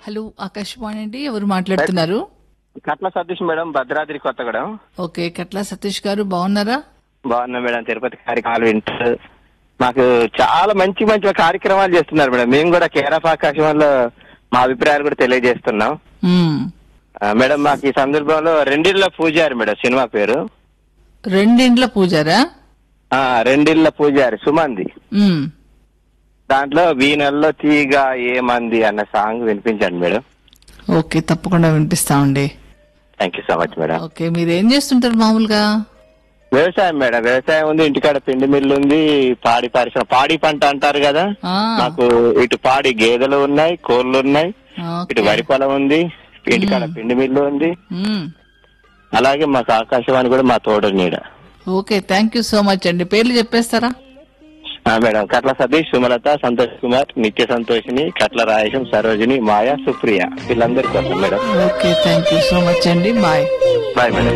Hello Akashvani అండి ఎవరు మాట్లాడుతున్నారు కట్ల సతీష్ మేడం భద్రాద్రి కొత్తగూడెం ఓకే కట్ల సతీష్ గారు బాగున్నారా బాగున్నా మేడం తిరుపతి కార్యక్రమాలు వింటారు మాకు చాలా మంచి మంచి కార్యక్రమాలు చేస్తున్నారు మేడం మేము కూడా కేరఫ్ ఆకాశవాణిలో మా అభిప్రాయాలు కూడా తెలియజేస్తున్నాం మ్మ్. ఆ, మేడం మాకు ఈ సందర్భంలో రెండిళ్ళ పూజారి మేడం సినిమా పేరు రెండిండ్ల పూజారా ఆ రెండిళ్ళ పూజారి సుమంది మ్మ్. దాంట్లో వీణల్లో తీగ ఏమంది అన్న సాంగ్ వినిపించండి మేడం ఓకే తప్పకుండా వినిపిస్తామండి thank you so much madam okay మీరు ఏం చేస్తుంటారు మామూలుగా వ్యవసాయం మేడం వ్యవసాయం ఉంది ఇంటికాడ పిండి మిల్లు ఉంది పాడి పరిశ్రమ పాడి పంట అంటారు కదా ఆ, నాకు ఇటు పాడి గేదెలు ఉన్నాయి కోళ్ళు ఉన్నాయి ఓకే. ఇటు వరి పొలం ఉంది ఇంటికాడ పిండి మిల్లు ఉంది మ్మ్. అలాగే మాకు ఆకాశవాణి కూడా మా తోడు నీడ okay thank you so much అండి పేర్లు చెప్పేస్తారా ఆ, మేడం కట్ల సతీష్ సుమలత సంతోష్ కుమార్ నిత్య సంతోషిని కట్ల రాయేశం సరోజిని మాయా సుప్రియ వీళ్ళందరి కోసం madam okay thank you so much అండి బాయ్ బాయ్ మేడం